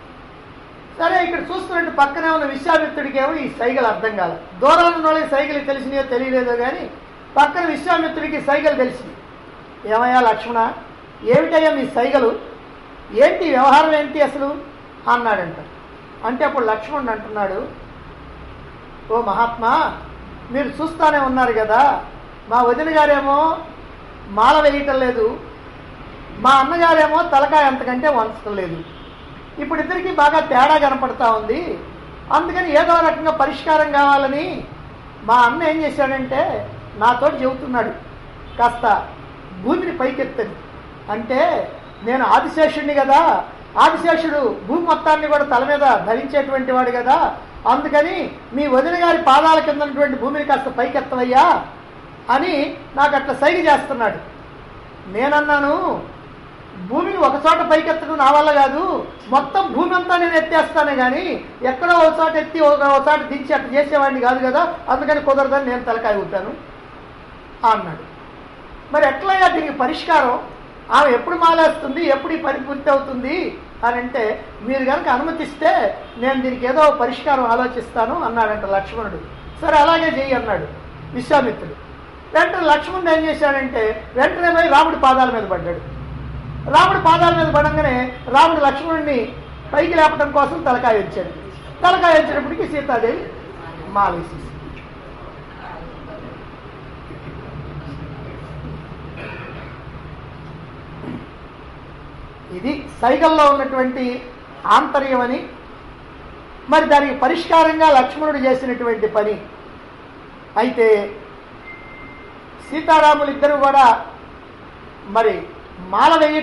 సరే ఇక్కడ చూస్తున్నట్టు పక్కనే ఉన్న విశ్వామిత్రుడికి ఏమో ఈ సైగలు అర్థం కాల దూరంలో ఉన్న వాళ్ళకి సైగలు తెలిసినాయో తెలియలేదో కానీ పక్కన విశ్వామిత్రుడికి సైగలు తెలిసింది ఏమయ్యా లక్ష్మణ ఏమిటయ్యా మీ సైగలు ఏంటి ఈ వ్యవహారం ఏంటి అసలు అన్నాడంట అంటే అప్పుడు లక్ష్మణుడు అంటున్నాడు ఓ మహాత్మా మీరు చూస్తానే ఉన్నారు కదా మా వదిన గారేమో మాల వేయటం లేదు మా అన్నగారేమో తలకాయ అంతకంటే వంచటం లేదు ఇప్పుడు ఇద్దరికి బాగా తేడా కనపడతా ఉంది అందుకని ఏదో రకంగా పరిష్కారం కావాలని మా అన్న ఏం చేశాడంటే నాతో చెబుతున్నాడు కాస్త భూమిని పైకెత్తని అంటే నేను ఆదిశేషుడిని కదా ఆదిశేషుడు భూమి మొత్తాన్ని కూడా తల మీద ధరించేటువంటి వాడు కదా అందుకని మీ వదిన గారి పాదాల కింద ఉన్నటువంటి భూమిని కాస్త పైకెత్తవయ్యా అని నాకు అట్లా సైగ చేస్తున్నాడు నేనన్నాను భూమిని ఒక చోట పైకెత్తడం నా వల్ల కాదు మొత్తం భూమి అంతా నేను ఎత్తేస్తానే కానీ ఎక్కడో ఒక చోట ఎత్తి ఒక ఒక చోట దించి అట్లా చేసేవాడిని కాదు కదా అందుకని కుదరదని నేను తలకాయ ఊపాను అన్నాడు మరి ఎట్లయ్యా దీనికి పరిష్కారం ఆమె ఎప్పుడు మాలేస్తుంది ఎప్పుడు ఈ పని పూర్తి అవుతుంది అని అంటే మీరు కనుక అనుమతిస్తే నేను దీనికి ఏదో పరిష్కారం ఆలోచిస్తాను అన్నాడంట లక్ష్మణుడు సరే అలాగే చెయ్యి అన్నాడు విశ్వామిత్రుడు వెంటనే లక్ష్మణుడు ఏం చేశాడంటే వెంటనే పోయి రాముడి పాదాల మీద పడ్డాడు రాముడి పాదాల మీద పడంగానే రాముడు లక్ష్మణుడిని పైకి లేపడం కోసం తలకాయ వచ్చాడు తలకాయ వచ్చినప్పటికీ సీతాదేవి మాలేసేసి ఇది సైగల్లో ఉన్నటువంటి ఆంతర్యమని మరి దానికి పరిష్కారంగా లక్ష్మణుడు చేసినటువంటి పని అయితే సీతారాములు ఇద్దరు కూడా మరి మాల వేయటం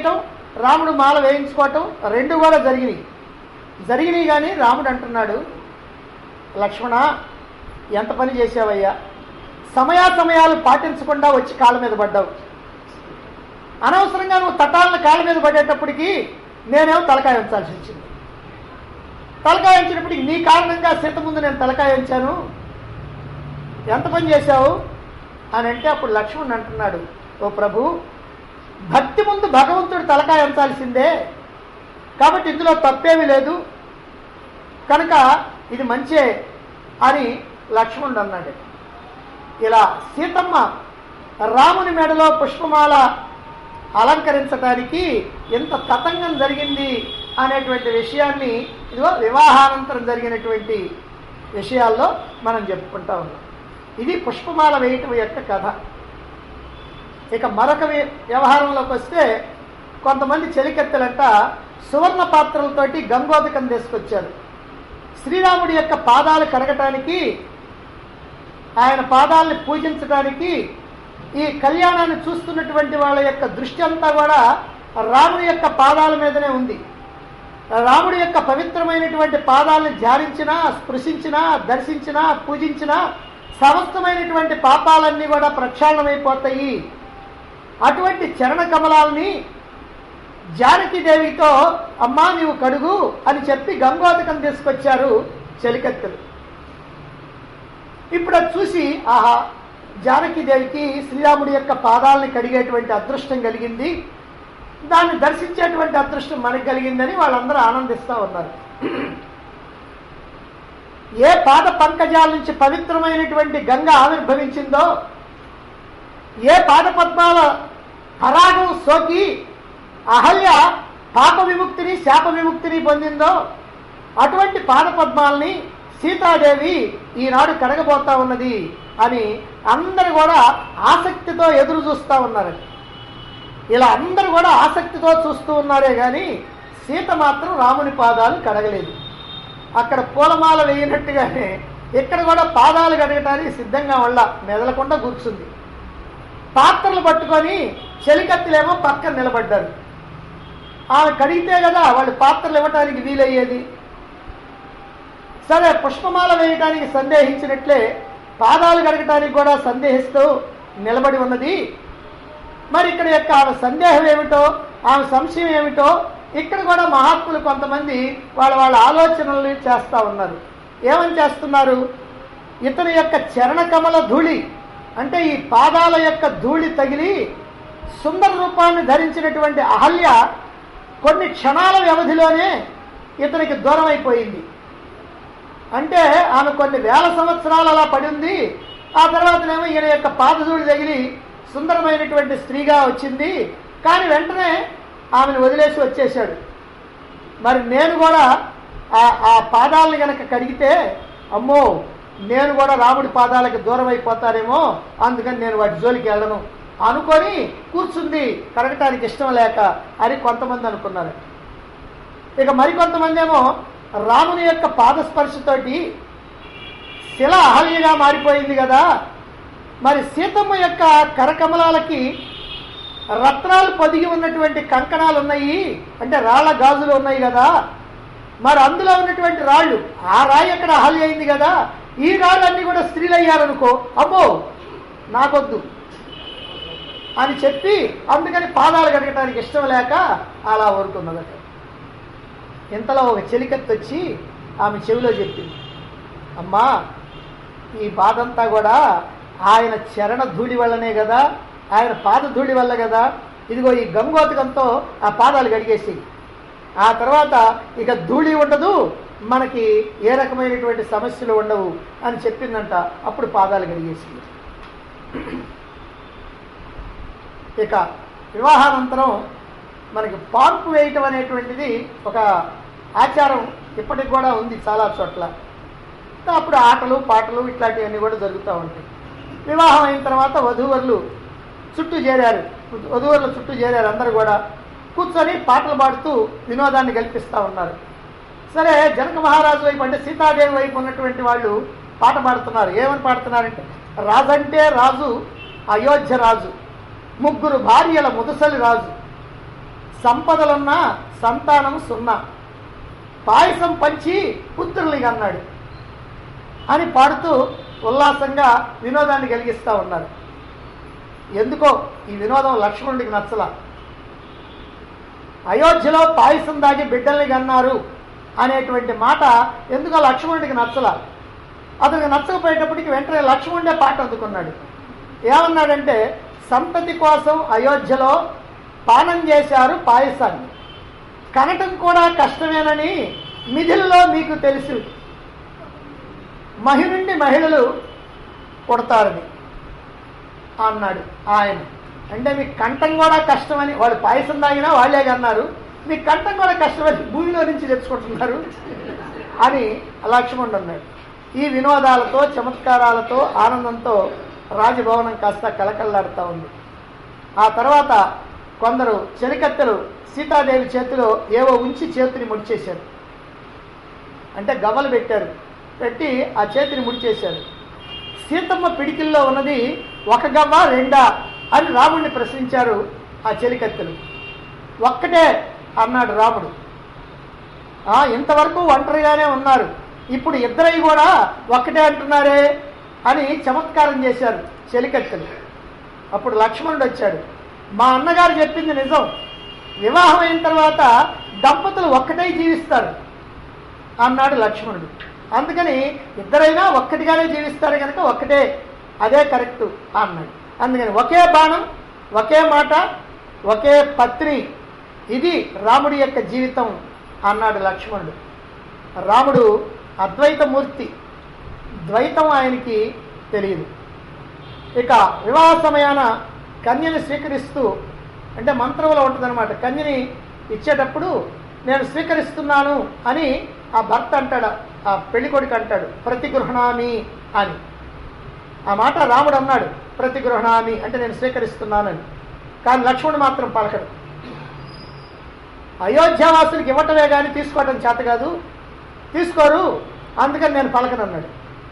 రాముడు మాల వేయించుకోవటం రెండు కూడా జరిగినాయి జరిగినాయి కానీ రాముడు అంటున్నాడు లక్ష్మణ ఎంత పని చేసావయ్యా సమయాసమయాలు పాటించకుండా వచ్చి కాళ్ళ మీద పడ్డావు అనవసరంగా నువ్వు తటాలను కాళ్ళ మీద పడేటప్పటికి నేనేమో తలకాయ ఉంచాల్సి వచ్చింది తలకాయ ఉంచినప్పటికి నీ కారణంగా సీత ముందు నేను తలకాయ ఉంచాను ఎంత పని చేశావు అని అంటే అప్పుడు లక్ష్మణ్ అంటున్నాడు ఓ ప్రభు భక్తి ముందు భగవంతుడు తలకాయ ఉంచాల్సిందే కాబట్టి ఇందులో తప్పేమీ లేదు కనుక ఇది మంచే అని లక్ష్మణుడు అన్నాడు ఇలా సీతమ్మ రాముని మెడలో పుష్పమాల అలంకరించడానికి ఎంత తతంగం జరిగింది అనేటువంటి విషయాన్ని ఇదిగో వివాహానంతరం జరిగినటువంటి విషయాల్లో మనం చెప్పుకుంటా ఉన్నాం ఇది పుష్పమాల వేయటం యొక్క కథ ఇక మరొక వ్య- వ్యవహారంలోకి వస్తే కొంతమంది చెలికెత్తలంట సువర్ణ పాత్రలతోటి గంగోదకం తీసుకొచ్చారు శ్రీరాముడి యొక్క పాదాలు కడగటానికి ఆయన పాదాలని పూజించడానికి ఈ కళ్యాణాన్ని చూస్తున్నటువంటి వాళ్ళ యొక్క దృష్టి అంతా కూడా రాముడి యొక్క పాదాల మీదనే ఉంది రాముడి యొక్క పవిత్రమైనటువంటి పాదాలను ధ్యానించినా స్పృశించినా దర్శించినా పూజించినా సమస్తమైనటువంటి పాపాలన్నీ కూడా ప్రక్షాళనమైపోతాయి అటువంటి చరణ కమలాల్ని జానకిదేవితో అమ్మా నీవు కడుగు అని చెప్పి గంగోదకం తీసుకొచ్చారు చెలికత్తెలు ఇప్పుడు అది చూసి ఆహా జానకిదేవికి శ్రీరాముడి యొక్క పాదాలని కడిగేటువంటి అదృష్టం కలిగింది దాన్ని దర్శించేటువంటి అదృష్టం మనకు కలిగిందని వాళ్ళందరూ ఆనందిస్తూ ఉన్నారు ఏ పాద పంకజాల నుంచి పవిత్రమైనటువంటి గంగ ఆవిర్భవించిందో ఏ పాద పద్మాల పరాగం సోకి అహల్య పాప విముక్తిని శాప విముక్తిని పొందిందో అటువంటి పాద పద్మాల్ని సీతాదేవి ఈనాడు కడగబోతా ఉన్నది అని అందరు కూడా ఆసక్తితో ఎదురు చూస్తూ ఉన్నారండి ఇలా అందరూ కూడా ఆసక్తితో చూస్తూ ఉన్నారే కానీ సీత మాత్రం రాముని పాదాలు కడగలేదు అక్కడ పూలమాల వేయనట్టుగానే ఇక్కడ కూడా పాదాలు కడగటానికి సిద్ధంగా వాళ్ళ మెదలకుండా కూర్చుంది పాత్రలు పట్టుకొని చెలికత్తులేమో పక్కన నిలబడ్డారు ఆమె కడిగితే కదా వాళ్ళు పాత్రలు ఇవ్వటానికి వీలయ్యేది సరే పుష్పమాల వేయటానికి సందేహించినట్లే పాదాలు కడగటానికి కూడా సందేహిస్తూ నిలబడి ఉన్నది మరి ఇక్కడ యొక్క ఆమె సందేహం ఏమిటో ఆమె సంశయం ఏమిటో ఇక్కడ కూడా మహాత్ములు కొంతమంది వాళ్ళ వాళ్ళ ఆలోచనలు చేస్తూ ఉన్నారు ఏమని చేస్తున్నారు ఇతని యొక్క చరణ కమల ధూళి అంటే ఈ పాదాల యొక్క ధూళి తగిలి సుందర రూపాన్ని ధరించినటువంటి అహల్య కొన్ని క్షణాల వ్యవధిలోనే ఇతనికి దూరం అయిపోయింది అంటే ఆమె కొన్ని వేల సంవత్సరాలు అలా పడి ఉంది ఆ తర్వాతనేమో ఈయన యొక్క పాదధూళి తగిలి సుందరమైనటువంటి స్త్రీగా వచ్చింది కానీ వెంటనే ఆమెను వదిలేసి వచ్చేశాడు మరి నేను కూడా ఆ ఆ పాదాలను గనక కడిగితే అమ్మో నేను కూడా రాముడి పాదాలకు దూరం అయిపోతానేమో అందుకని నేను వాటి జోలికి వెళ్ళను అనుకొని కూర్చుంది కడగటానికి ఇష్టం లేక అని కొంతమంది అనుకున్నారు ఇక మరికొంతమంది ఏమో రాముని యొక్క పాదస్పర్శతోటి శిల అహల్యగా మారిపోయింది కదా మరి సీతమ్మ యొక్క కరకమలాలకి రత్నాలు పొదిగి ఉన్నటువంటి కంకణాలు ఉన్నాయి అంటే రాళ్ల గాజులు ఉన్నాయి కదా మరి అందులో ఉన్నటువంటి రాళ్ళు ఆ రాయి అక్కడ అహల్య అయింది కదా ఈ రాళ్ళు అన్ని కూడా స్త్రీలు అయ్యారనుకో అబ్బో నాకొద్దు అని చెప్పి అందుకని పాదాలు కడగటానికి ఇష్టం లేక అలా ఊరుకున్నదట ఇంతలో ఒక చెలికత్తి వచ్చి ఆమె చెవిలో చెప్పింది అమ్మా ఈ బాధంతా కూడా ఆయన చరణ ధూళి వల్లనే కదా ఆయన పాద ధూళి వల్ల కదా ఇదిగో ఈ గంగోతకంతో ఆ పాదాలు కడిగేసి ఆ తర్వాత ఇక ధూళి ఉండదు మనకి ఏ రకమైనటువంటి సమస్యలు ఉండవు అని చెప్పిందంట అప్పుడు పాదాలు కడిగేసింది ఇక వివాహానంతరం మనకి పార్పు వేయటం అనేటువంటిది ఒక ఆచారం ఇప్పటికి కూడా ఉంది చాలా చోట్ల అప్పుడు ఆటలు పాటలు ఇట్లాంటివన్నీ కూడా జరుగుతూ ఉంటాయి వివాహం అయిన తర్వాత వధూవరులు చుట్టూ చేరారు వధూవరుల చుట్టూ చేరారు అందరూ కూడా కూర్చొని పాటలు పాడుతూ వినోదాన్ని కల్పిస్తూ ఉన్నారు సరే జనక మహారాజు వైపు అంటే సీతాదేవి వైపు ఉన్నటువంటి వాళ్ళు పాట పాడుతున్నారు ఏమని పాడుతున్నారంటే రాజంటే రాజు అయోధ్య రాజు ముగ్గురు భార్యల ముదసలి రాజు సంపదలున్నా సంతానం సున్నా పాయసం పంచి పుత్రులకి అన్నాడు అని పాడుతూ ఉల్లాసంగా వినోదాన్ని కలిగిస్తూ ఉన్నారు ఎందుకో ఈ వినోదం లక్ష్మణుడికి నచ్చల అయోధ్యలో పాయసం దాగి బిడ్డల్ని కన్నారు అనేటువంటి మాట ఎందుకో లక్ష్మణుడికి నచ్చల అతనికి నచ్చకపోయేటప్పటికి వెంటనే లక్ష్మణుడే పాట అందుకున్నాడు ఏమన్నాడంటే సంతతి కోసం అయోధ్యలో పానం చేశారు పాయసాన్ని కనటం కూడా కష్టమేనని మిథిల్లో మీకు తెలుసు మహి నుండి మహిళలు పుడతారని అన్నాడు ఆయన అంటే మీకు కంఠం కూడా కష్టమని వాడు పాయసం తాగినా వాళ్ళే అన్నారు మీకు కంఠం కూడా కష్టమని భూమిలో నుంచి తెచ్చుకుంటున్నారు అని లక్ష్మణుడు అన్నాడు ఈ వినోదాలతో చమత్కారాలతో ఆనందంతో రాజభవనం కాస్త కలకల్లాడుతూ ఉంది ఆ తర్వాత కొందరు చెలికత్తెలు సీతాదేవి చేతిలో ఏవో ఉంచి చేతిని ముడిచేశారు అంటే గవ్వలు పెట్టారు పెట్టి ఆ చేతిని ముడిచేశారు సీతమ్మ పిడికిల్లో ఉన్నది ఒక గవ్వ రెండా అని రాముడిని ప్రశ్నించారు ఆ చెలికత్తెలు ఒక్కటే అన్నాడు రాముడు ఆ ఇంతవరకు ఒంటరిగానే ఉన్నారు ఇప్పుడు ఇద్దరై కూడా ఒక్కటే అంటున్నారే అని చమత్కారం చేశారు చెలికత్తెలు అప్పుడు లక్ష్మణుడు వచ్చాడు మా అన్నగారు చెప్పింది నిజం వివాహం అయిన తర్వాత దంపతులు ఒక్కటే జీవిస్తారు అన్నాడు లక్ష్మణుడు అందుకని ఇద్దరైనా ఒక్కటిగానే జీవిస్తారు కనుక ఒక్కటే అదే కరెక్ట్ అన్నాడు అందుకని ఒకే బాణం ఒకే మాట ఒకే పత్రి ఇది రాముడి యొక్క జీవితం అన్నాడు లక్ష్మణుడు రాముడు అద్వైతమూర్తి ద్వైతం ఆయనకి తెలియదు ఇక వివాహ సమయాన కన్యని స్వీకరిస్తూ అంటే మంత్రంలో ఉంటుందన్నమాట కన్యని ఇచ్చేటప్పుడు నేను స్వీకరిస్తున్నాను అని ఆ భర్త అంటాడు ఆ పెళ్లి కొడుకు అంటాడు ప్రతిగృహణామి అని ఆ మాట రాముడు అన్నాడు ప్రతిగృహణామి అంటే నేను స్వీకరిస్తున్నానని కానీ లక్ష్మణుడు మాత్రం పలకడు అయోధ్యావాసులకు ఇవ్వటమే కానీ తీసుకోవటం చేత కాదు తీసుకోరు అందుకని నేను పలకనన్నాడు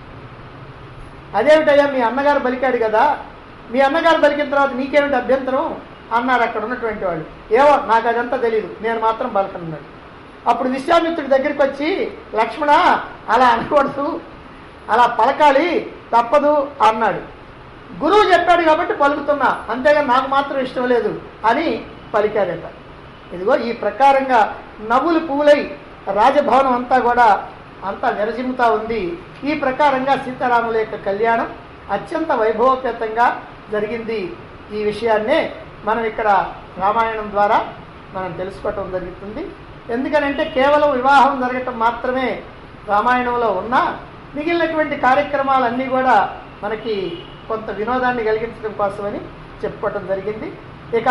అదేమిటయ్యా మీ అన్నగారు బలికాడు కదా మీ అన్నగారు బలికిన తర్వాత నీకేమిటి అభ్యంతరం అన్నారు అక్కడ ఉన్నటువంటి వాళ్ళు ఏవో నాకు అదంతా తెలియదు నేను మాత్రం పలకనున్నాడు అప్పుడు విశ్వామిత్రుడి దగ్గరికి వచ్చి లక్ష్మణ అలా అనకూడదు అలా పలకాలి తప్పదు అన్నాడు గురువు చెప్పాడు కాబట్టి పలుకుతున్నా అంతేగాని నాకు మాత్రం ఇష్టం లేదు అని పలికాడట ఇదిగో ఈ ప్రకారంగా నవ్వులు పువ్వులై రాజభవనం అంతా కూడా అంతా విరజిమ్ముతా ఉంది ఈ ప్రకారంగా సీతారాముల యొక్క కళ్యాణం అత్యంత వైభవపేతంగా జరిగింది ఈ విషయాన్నే మనం ఇక్కడ రామాయణం ద్వారా మనం తెలుసుకోవటం జరుగుతుంది ఎందుకనంటే కేవలం వివాహం జరగటం మాత్రమే రామాయణంలో ఉన్నా మిగిలినటువంటి కార్యక్రమాలన్నీ కూడా మనకి కొంత వినోదాన్ని కలిగించడం కోసమని చెప్పుకోవటం జరిగింది ఇక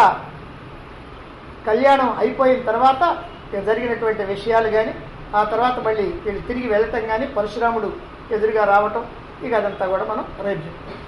కళ్యాణం అయిపోయిన తర్వాత ఇక జరిగినటువంటి విషయాలు కానీ ఆ తర్వాత మళ్ళీ వీళ్ళు తిరిగి వెళ్ళటం కానీ పరశురాముడు ఎదురుగా రావటం ఇక అదంతా కూడా మనం రేపు చెప్పుకుందాం.